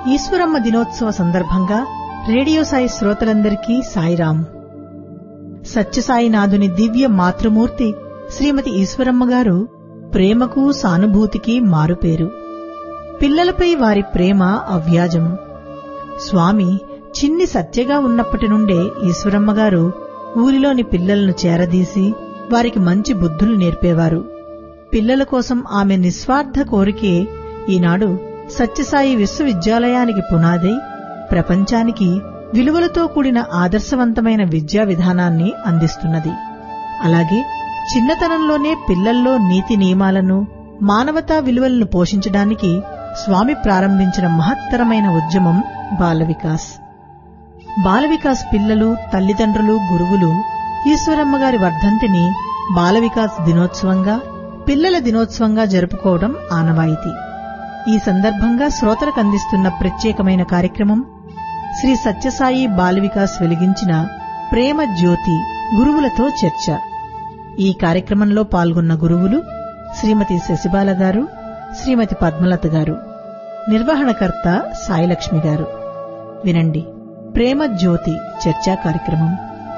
ఈశ్వరమ్మ దినోత్సవ సందర్భంగా రేడియో సాయి శ్రోతలందరికీ సాయిరాం సత్యసాయినాథుని దివ్య మాతృమూర్తి శ్రీమతి ఈశ్వరమ్మ గారు ప్రేమకు సానుభూతికి మారుపేరు పిల్లలపై వారి ప్రేమ అవ్యాజం స్వామి చిన్ని సత్యగా ఉన్నప్పటి నుండే ఈశ్వరమ్మ గారు ఊరిలోని పిల్లలను చేరదీసి వారికి మంచి బుద్ధులు నేర్పేవారు పిల్లల కోసం ఆమె నిస్వార్థ కోరికే ఈనాడు సత్యసాయి విశ్వవిద్యాలయానికి పునాదై ప్రపంచానికి విలువలతో కూడిన ఆదర్శవంతమైన విద్యా విధానాన్ని అందిస్తున్నది అలాగే చిన్నతనంలోనే పిల్లల్లో నీతి నియమాలను మానవతా విలువలను పోషించడానికి స్వామి ప్రారంభించిన మహత్తరమైన ఉద్యమం బాలవికాస్ బాలవికాస్ పిల్లలు తల్లిదండ్రులు గురువులు ఈశ్వరమ్మ గారి వర్ధంతిని బాలవికాస్ దినోత్సవంగా పిల్లల దినోత్సవంగా జరుపుకోవడం ఆనవాయితీ ఈ సందర్భంగా శ్రోతలకు అందిస్తున్న ప్రత్యేకమైన కార్యక్రమం శ్రీ సత్యసాయి బాలవికాస్ వెలిగించిన ప్రేమ జ్యోతి గురువులతో చర్చ ఈ కార్యక్రమంలో పాల్గొన్న గురువులు శ్రీమతి శశిబాల గారు శ్రీమతి పద్మలత గారు నిర్వహణకర్త సాయిలక్ష్మి గారు వినండి ప్రేమ జ్యోతి చర్చా కార్యక్రమం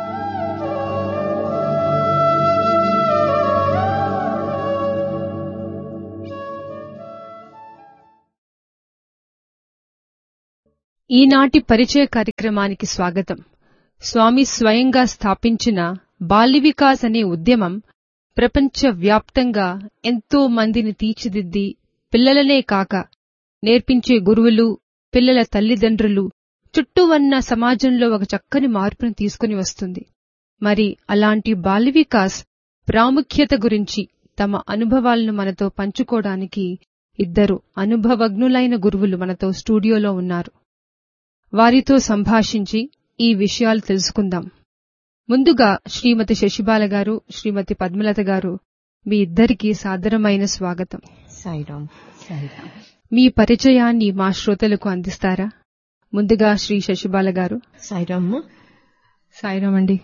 ఈనాటి పరిచయ కార్యక్రమానికి స్వాగతం స్వామి స్వయంగా స్థాపించిన బాల్య వికాస్ అనే ఉద్యమం ప్రపంచ వ్యాప్తంగా ఎంతో మందిని తీర్చిదిద్ది పిల్లలనే కాక నేర్పించే గురువులు పిల్లల తల్లిదండ్రులు చుట్టూ ఉన్న సమాజంలో ఒక చక్కని మార్పును తీసుకుని వస్తుంది మరి అలాంటి బాల్య వికాస్ ప్రాముఖ్యత గురించి తమ అనుభవాలను మనతో పంచుకోవడానికి ఇద్దరు అనుభవజ్ఞులైన గురువులు మనతో స్టూడియోలో ఉన్నారు వారితో సంభాషించి ఈ విషయాలు తెలుసుకుందాం ముందుగా శ్రీమతి శశిబాల గారు శ్రీమతి పద్మలత గారు మీ ఇద్దరికీ సాదరమైన స్వాగతం సాయిరామ్ సాయిరామ్ మీ పరిచయాన్ని మా శ్రోతలకు అందిస్తారా ముందుగా శ్రీ శశిబాల గారు సాయిరామ్ సాయిరాం అండి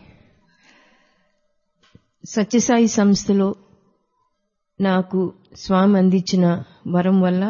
సత్యసాయి సంస్థలో నాకు స్వామి అందించిన వరం వల్ల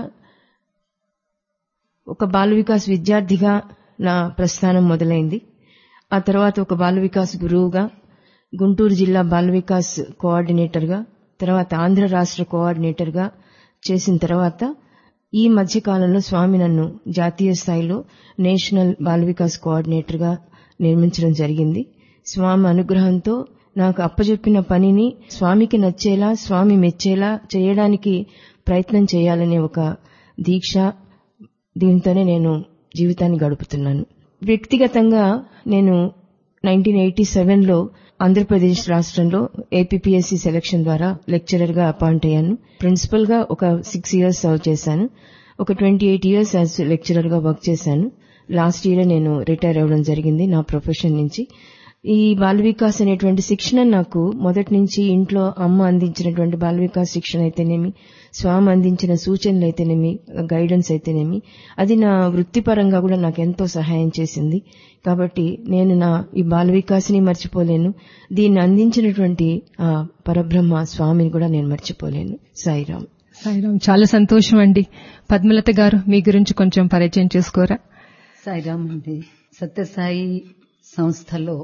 ఒక బాల వికాస్ విద్యార్థిగా నా ప్రస్థానం మొదలైంది ఆ తర్వాత ఒక బాల వికాస్ గురువుగా గుంటూరు జిల్లా బాల వికాస్ కోఆర్డినేటర్గా తర్వాత ఆంధ్ర రాష్ట్ర కోఆర్డినేటర్గా చేసిన తర్వాత ఈ మధ్య కాలంలో స్వామి నన్ను జాతీయ స్థాయిలో నేషనల్ బాల వికాస్ కోఆర్డినేటర్గా నిర్మించడం జరిగింది స్వామి అనుగ్రహంతో నాకు అప్పజెప్పిన పనిని స్వామికి నచ్చేలా స్వామి మెచ్చేలా చేయడానికి ప్రయత్నం చేయాలనే ఒక దీక్ష దీంతోనే నేను జీవితాన్ని గడుపుతున్నాను వ్యక్తిగతంగా నేను నైన్టీన్ ఎయిటీ సెవెన్లో ఆంధ్రప్రదేశ్ రాష్ట్రంలో ఏపీపీఎస్సీ సెలక్షన్ ద్వారా లెక్చరర్ గా అపాయింట్ అయ్యాను ప్రిన్సిపల్ గా ఒక సిక్స్ ఇయర్స్ సర్వ్ చేశాను ఒక twenty eight years as lecturer గా వర్క్ చేశాను లాస్ట్ ఇయర్ నేను రిటైర్ అవ్వడం జరిగింది నా ప్రొఫెషన్ నుంచి ఈ బాల వికాస్ అనేటువంటి శిక్షణ నాకు మొదటి నుంచి ఇంట్లో అమ్మ అందించినటువంటి బాల వికాస్ శిక్షణ అయితేనేమి స్వామి అందించిన సూచనలు అయితేనేమి గైడెన్స్ అయితేనేమి అది నా వృత్తిపరంగా కూడా నాకు ఎంతో సహాయం చేసింది కాబట్టి నేను నా ఈ బాల వికాస్ని మర్చిపోలేను దీన్ని అందించినటువంటి ఆ పరబ్రహ్మ స్వామిని కూడా నేను మర్చిపోలేను సాయిరామ్ సాయిరాం చాలా సంతోషం అండి పద్మలత గారు మీ గురించి కొంచెం పరిచయం చేసుకోరా సాయిరామ్ అండి సత్యసాయి సంస్థలో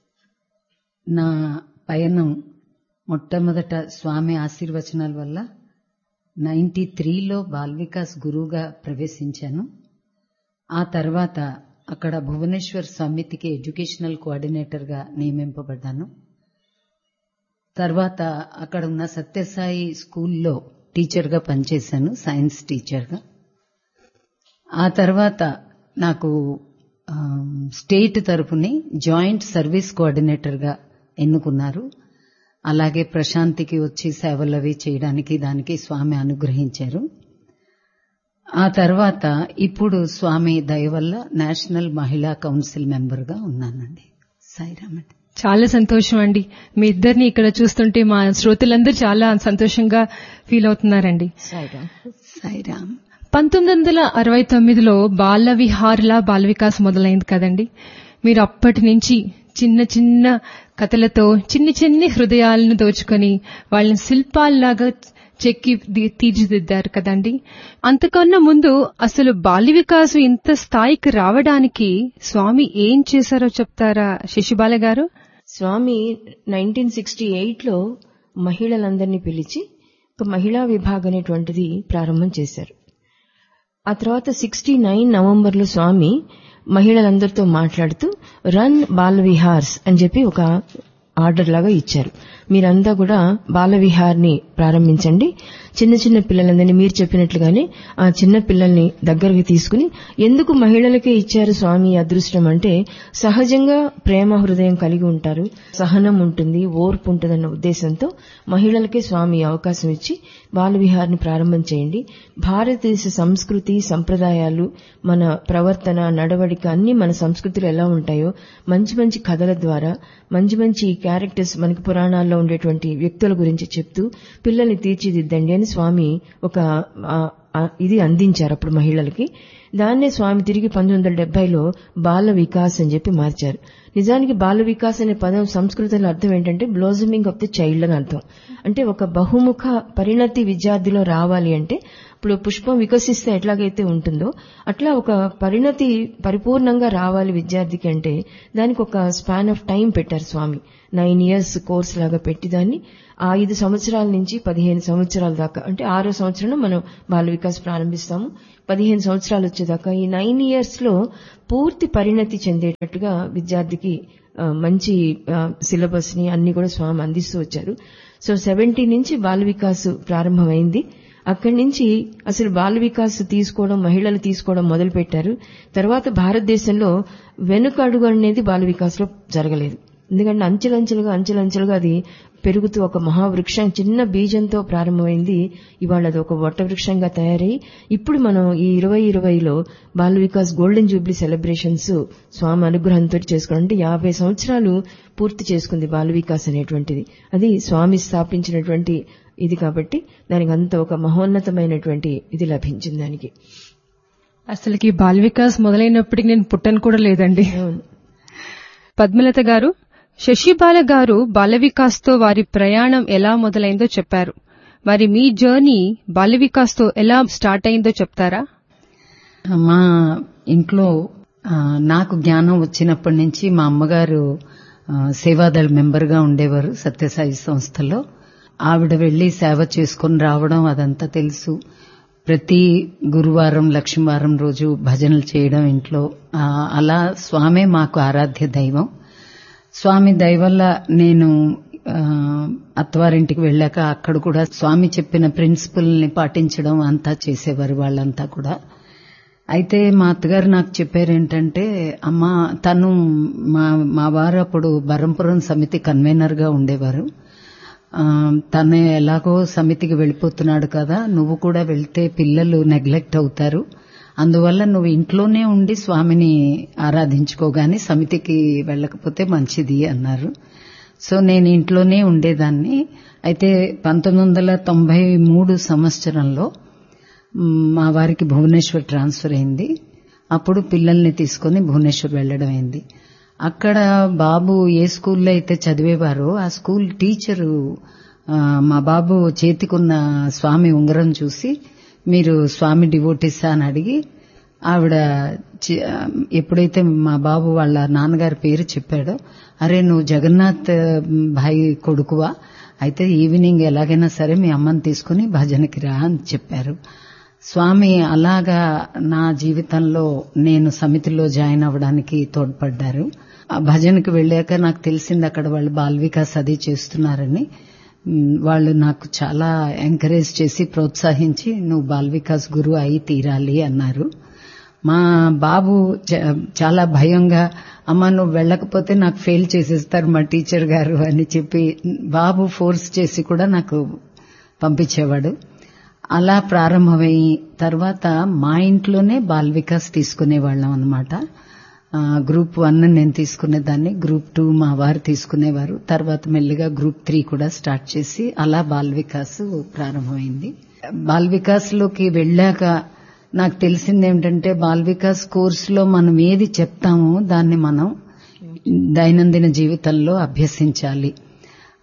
నా పయనం మొట్టమొదట స్వామి ఆశీర్వచనాల వల్ల నైన్టీ త్రీలో బాల్వికాస్ గురువుగా ప్రవేశించాను ఆ తర్వాత అక్కడ భువనేశ్వర్ సమితికి ఎడ్యుకేషనల్ కోఆర్డినేటర్గా నియమింపబడ్డాను తర్వాత అక్కడ ఉన్న సత్యసాయి స్కూల్లో టీచర్గా పనిచేశాను సైన్స్ టీచర్గా ఆ తర్వాత నాకు స్టేట్ తరఫుని జాయింట్ సర్వీస్ కోఆర్డినేటర్గా ఎన్నుకున్నారు అలాగే ప్రశాంతికి వచ్చి సేవలు అవి చేయడానికి దానికి స్వామి అనుగ్రహించారు ఆ తర్వాత ఇప్పుడు స్వామి దయ వల్ల నేషనల్ మహిళా కౌన్సిల్ మెంబర్గా ఉన్నానండి సాయిరామ్ అండి చాలా సంతోషం అండి మీ ఇద్దరిని ఇక్కడ చూస్తుంటే మా శ్రోతలందరూ చాలా సంతోషంగా ఫీల్ అవుతున్నారండి సాయిరామ్ సాయిరామ్ పంతొమ్మిది వందల అరవై తొమ్మిదిలో బాల విహార్లా బాల వికాస్ మొదలైంది కదండి మీరు అప్పటి నుంచి చిన్న చిన్న కథలతో చిన్ని చిన్ని హృదయాలను దోచుకొని వాళ్ళని శిల్పాల్లాగా చెక్కి ది- తీర్చిదిద్దారు కదండి అంతకన్నా ముందు అసలు బాల్య వికాసం ఇంత స్థాయికి రావడానికి స్వామి ఏం చేశారో చెప్తారా శశిబాల గారు స్వామి నైన్టీన్ సిక్స్టీ ఎయిట్లో మహిళలందరినీ పిలిచి ఒక మహిళా విభాగం అనేటువంటిది ప్రారంభం చేశారు ఆ తర్వాత సిక్స్టీ నైన్ నవంబర్లో స్వామి మహిళలందరితో మాట్లాడుతూ రన్ బాల విహార్స్ అని చెప్పి ఒక ఆర్డర్ లాగా ఇచ్చారు మీరంతా కూడా బాల విహార్ని ప్రారంభించండి చిన్న చిన్న పిల్లలందరినీ మీరు చెప్పినట్లుగానే ఆ చిన్న పిల్లల్ని దగ్గరికి తీసుకుని ఎందుకు మహిళలకే ఇచ్చారు స్వామి ఈ అదృష్టం అంటే సహజంగా ప్రేమ హృదయం కలిగి ఉంటారు సహనం ఉంటుంది ఓర్పు ఉంటుందన్న ఉద్దేశంతో మహిళలకే స్వామి ఈ అవకాశం ఇచ్చి బాల విహార్ని ప్రారంభం చేయండి భారతదేశ సంస్కృతి సంప్రదాయాలు మన ప్రవర్తన నడవడిక అన్ని మన సంస్కృతిలో ఎలా ఉంటాయో మంచి మంచి కథల ద్వారా మంచి మంచి క్యారెక్టర్స్ మనకి పురాణాల్లో ఉండేటువంటి వ్యక్తుల గురించి చెప్తూ పిల్లల్ని తీర్చిదిద్దండి అని స్వామి ఒక ఆ, ఆ, ఇది అందించారు అప్పుడు మహిళలకి దాన్నే స్వామి తిరిగి పంతొమ్మిది వందల డెబ్బైలో బాల వికాస్ అని చెప్పి మార్చారు నిజానికి బాల వికాస్ అనే పదం సంస్కృతంలో అర్థం ఏంటంటే బ్లోజమింగ్ ఆఫ్ ది చైల్డ్ అని అర్థం అంటే ఒక బహుముఖ పరిణతి విద్యార్థిలో రావాలి అంటే ఇప్పుడు పుష్పం వికసిస్తే ఎట్లాగైతే ఉంటుందో అట్లా ఒక పరిణతి పరిపూర్ణంగా రావాలి విద్యార్థికి అంటే దానికి ఒక స్పాన్ ఆఫ్ టైం పెట్టారు స్వామి నైన్ ఇయర్స్ కోర్స్ లాగా పెట్టి దాన్ని ఆ ఐదు సంవత్సరాల నుంచి పదిహేను సంవత్సరాల దాకా అంటే ఆరో సంవత్సరంలో మనం బాల వికాస్ ప్రారంభిస్తాము పదిహేను సంవత్సరాలు వచ్చేదాకా ఈ నైన్ ఇయర్స్ లో పూర్తి పరిణతి చెందేటట్టుగా విద్యార్థికి ఆ, మంచి సిలబస్ ని అన్ని కూడా స్వామి అందిస్తూ వచ్చారు సో సెవెంటీ నుంచి బాల వికాస్ ప్రారంభమైంది అక్కడి నుంచి అసలు బాల వికాస్ తీసుకోవడం మహిళలు తీసుకోవడం మొదలు పెట్టారు తర్వాత భారతదేశంలో వెనుక అడుగు అనేది బాల వికాస్లో జరగలేదు ఎందుకంటే అంచెలంచెలుగా అంచెలంచెలుగా అది పెరుగుతూ ఒక మహావృక్షం చిన్న బీజంతో ప్రారంభమైంది ఇవాళ అది ఒక వట వృక్షంగా తయారై ఇప్పుడు మనం ఈ ఇరవై ఇరవైలో Bala Vikas golden jubilee celebrations Swami అనుగ్రహంతో చేసుకోవడం అంటే యాభై సంవత్సరాలు పూర్తి చేసుకుంది బాల వికాస్ అనేటువంటిది అది స్వామి స్థాపించినటువంటి ఇది కాబట్టి దానికి అంత ఒక మహోన్నతమైనటువంటి ఇది లభించింది దానికి అసలుకి బాల్ వికాస్ మొదలైనప్పటికి నేను పుట్టను కూడా లేదండి అవును. పద్మలత గారు శశిబాల గారు బాల వికాస్తో వారి ప్రయాణం ఎలా మొదలైందో చెప్పారు మరి మీ జర్నీ బాల వికాస్తో ఎలా స్టార్ట్ అయిందో చెప్తారా మా ఇంట్లో ఆ, నాకు జ్ఞానం వచ్చినప్పటి నుంచి మా అమ్మగారు ఆ, సేవాదళ మెంబర్గా ఉండేవారు సత్యసాయి సంస్థలో ఆవిడ వెళ్లి సేవ చేసుకుని రావడం అదంతా తెలుసు ప్రతి గురువారం లక్ష్మీవారం రోజు భజనలు చేయడం ఇంట్లో ఆ, అలా స్వామే మాకు ఆరాధ్య దైవం స్వామి దయ వల్ల నేను ఆ, అత్తవారింటికి వెళ్ళాక అక్కడ కూడా స్వామి చెప్పిన ప్రిన్సిపల్ ని పాటించడం అంతా చేసేవారు వాళ్ళంతా కూడా అయితే మా అత్తగారు నాకు చెప్పారు ఏంటంటే అమ్మ తను మా మా వారు అప్పుడు బరంపురం సమితి కన్వీనర్ గా ఉండేవారు ఆ, తను ఎలాగో సమితికి వెళ్ళిపోతున్నాడు కదా నువ్వు కూడా వెళ్తే పిల్లలు నెగ్లెక్ట్ అవుతారు అందువల్ల నువ్వు ఇంట్లోనే ఉండి స్వామిని ఆరాధించుకోగాని సమితికి వెళ్ళకపోతే మంచిది అన్నారు సో నేను ఇంట్లోనే ఉండేదాన్ని అయితే పంతొమ్మిది వందల తొంభై మూడు సంవత్సరంలో మ్, మా వారికి భువనేశ్వర్ ట్రాన్స్ఫర్ అయింది అప్పుడు పిల్లల్ని తీసుకుని భువనేశ్వర్ వెళ్లడం అయింది అక్కడ బాబు ఏ స్కూల్లో అయితే చదివేవారో ఆ స్కూల్ టీచరు ఆ, మా బాబు చేతికున్న స్వామి ఉంగరం చూసి మీరు స్వామి డివోటీసా అని అడిగి ఆవిడ చి- ఎప్పుడైతే మా బాబు వాళ్ళ నాన్నగారి పేరు చెప్పాడో అరే నువ్వు జగన్నాథ్ భాయ్ కొడుకువా అయితే ఈవినింగ్ ఎలాగైనా సరే మీ అమ్మని తీసుకుని భజనకి రా అని చెప్పారు స్వామి అలాగా నా జీవితంలో నేను సమితిలో జాయిన్ అవ్వడానికి తోడ్పడ్డారు ఆ భజనకి వెళ్ళాక నాకు తెలిసింది అక్కడ వాళ్ళు బాల్ వికాస్ అది చేస్తున్నారని మ్, వాళ్ళు నాకు చాలా ఎంకరేజ్ చేసి ప్రోత్సహించి నువ్వు బాల్ వికాస్ గురువు అయి తీరాలి అన్నారు మా బాబు చ- చాలా భయంగా అమ్మ నువ్వు వెళ్ళకపోతే నాకు ఫెయిల్ చేసేస్తారు మా టీచర్ గారు అని చెప్పి బాబు ఫోర్స్ చేసి కూడా నాకు పంపించేవాడు అలా ప్రారంభమై తర్వాత మా ఇంట్లోనే బాల్ వికాస్ తీసుకునేవాళ్ళం అనమాట గ్రూప్ వన్ నేను తీసుకునేదాన్ని గ్రూప్ టూ మా వారు తీసుకునేవారు తర్వాత మెల్లిగా గ్రూప్ త్రీ కూడా స్టార్ట్ చేసి అలా బాల్ వికాస్ ప్రారంభమైంది బాల్ వికాస్ లోకి వెళ్ళాక నాకు తెలిసింది ఏమిటంటే బాల్ వికాస్ కోర్సులో మనం ఏది చెప్తామో దాన్ని మనం దైనందిన జీవితంలో అభ్యసించాలి ఆ,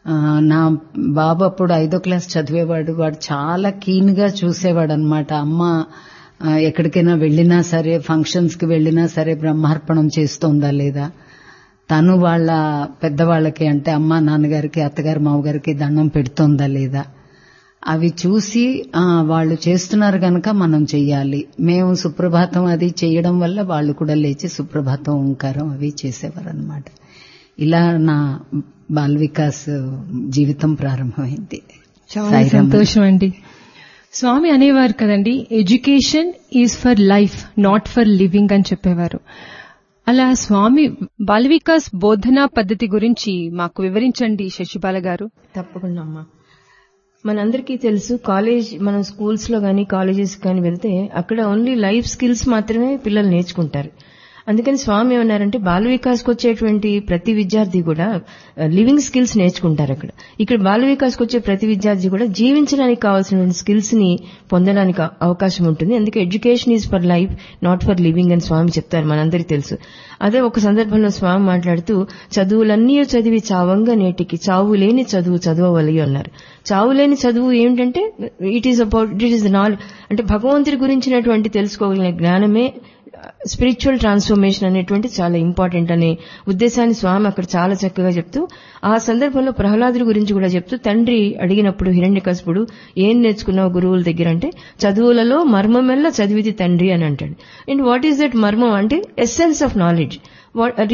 ఆ, నా బాబు అప్పుడు ఐదో క్లాస్ చదివేవాడు వాడు చాలా కీన్ గా చూసేవాడు అనమాట అమ్మ ఆ, ఎక్కడికైనా వెళ్ళినా సరే ఫంక్షన్స్ కి వెళ్ళినా సరే బ్రహ్మార్పణం చేస్తోందా లేదా తను వాళ్ళ పెద్దవాళ్ళకి అంటే అమ్మ నాన్నగారికి అత్తగారు మామగారికి దండం పెడుతోందా లేదా అవి చూసి ఆ, వాళ్ళు చేస్తున్నారు గనక మనం చెయ్యాలి మేము సుప్రభాతం అది చేయడం వల్ల వాళ్ళు కూడా లేచి సుప్రభాతం ఓంకారం అవి చేసేవారు అనమాట ఇలా నా బాల్ వికాస్ జీవితం ప్రారంభమైంది చాలా సాయిరామ్. సంతోషం అండి స్వామి అనేవారు కదండి education is for life not for living అని చెప్పేవారు అలా స్వామి బాల వికాస్ బోధనా పద్ధతి గురించి మాకు వివరించండి శశిబాల గారు తప్పకుండా అమ్మా మనందరికీ తెలుసు కాలేజ్ మనం స్కూల్స్ లో కానీ కాలేజెస్ కానీ వెళ్తే అక్కడ ఓన్లీ లైఫ్ స్కిల్స్ మాత్రమే పిల్లలు నేర్చుకుంటారు అందుకని స్వామి ఏమన్నారంటే బాల వికాస్కి వచ్చేటువంటి ప్రతి విద్యార్థి కూడా లివింగ్ స్కిల్స్ నేర్చుకుంటారు అక్కడ ఇక్కడ బాల వికాస్కి వచ్చే ప్రతి విద్యార్థి కూడా జీవించడానికి కావాల్సిన స్కిల్స్ ని పొందడానికి అవ- అవకాశం ఉంటుంది అందుకే education is for life not for living అని స్వామి చెప్తారు మనందరికీ తెలుసు అదే ఒక సందర్భంలో స్వామి మాట్లాడుతూ చదువులన్నీ చదివి చావంగా నేటికి చావు లేని చదువు చదవవలి అన్నారు చావు లేని చదువు ఏమిటంటే it is about it is knowledge అంటే భగవంతుడి గురించినటువంటి తెలుసుకోగలిగిన జ్ఞానమే స్పిరిచువల్ ట్రాన్స్ఫర్మేషన్ అనేటువంటి చాలా ఇంపార్టెంట్ అనే ఉద్దేశాన్ని స్వామి అక్కడ చాలా చక్కగా చెప్తూ ఆ సందర్భంలో ప్రహ్లాదుడి గురించి కూడా చెప్తూ తండ్రి అడిగినప్పుడు హిరణ్యకశపుడు ఏం నేర్చుకున్నావు గురువుల దగ్గర అంటే చదువులలో మర్మమెల్ల చదివిది తండ్రి అని అంటాడు అండ్ వాట్ ఈస్ దట్ మర్మం అంటే ఎస్సెన్స్ ఆఫ్ నాలెడ్జ్